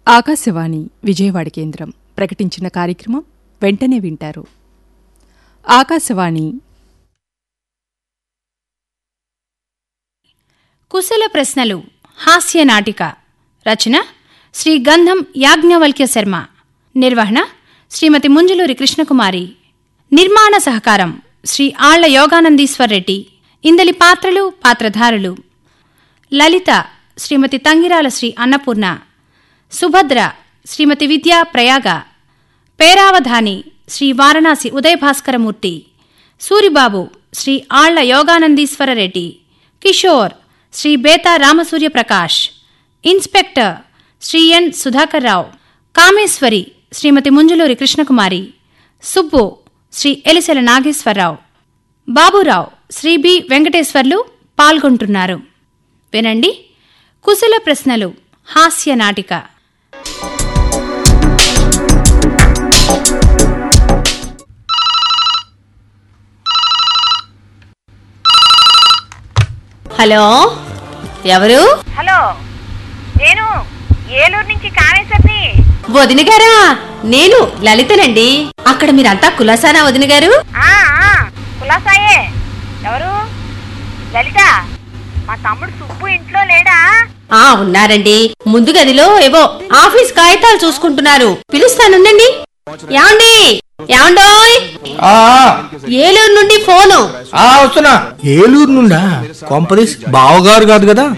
ఆకాశవాణి విజయవాడ కేంద్రం ప్రకటించిన కార్యక్రమం వెంటనే వింటారు ఆకాశవాణి కుశల ప్రశ్నలు హాస్య నాటిక రచన శ్రీ గంధం యాజ్ఞవల్క్య శర్మ నిర్వహణ శ్రీమతి ముంజలూరి కృష్ణకుమారి నిర్మాణ సహకారం శ్రీ ఆళ్ల యోగానందీశ్వర్ రెడ్డి ఇందలి పాత్రలు పాత్రధారులు లలిత శ్రీమతి Tangirala Shri Annapurna Subhadra Srimati Vidya Prayaga Peravadhani Shri Varanasi Udayabhaskaramurthy Suribabu Shri Alla Yoganandeeswara Reddy Kishore Shri Betha Ramasurya Prakash inspector Shri N Sudhakar Rao Kameswari Srimati Munjaluri Krishnakumari Subbu Shri Elisela Nageswararao Baburao Shri B Venkateswarlu పాల్గొంటున్నారు వినండి కుశల ప్రశ్నలు హాస్య నాటిక హలో ఎవరు హలో నేను ఏలూరు నుంచి కామేశ్వరిని వదిన గారా నేను లలితనండి అక్కడ మీరంతా కులాసానా వదిన గారు ఆ, ఆ, కులాసాయే ఎవరు లలిత మా తమ్ముడు సుబ్బు ఇంట్లో లేడా ఆ ఉన్నారండి ముందు గదిలో ఏవో ఆఫీస్ కాగితాలు చూసుకుంటున్నారు పిలుస్తానుండండి యాండి యాండోయ్ ఆ ఏలూరు నుండి ఫోను ఆ వస్తున్నా ఏలూరు నుండా కొంపదీస్ బావగారు కాదు కదా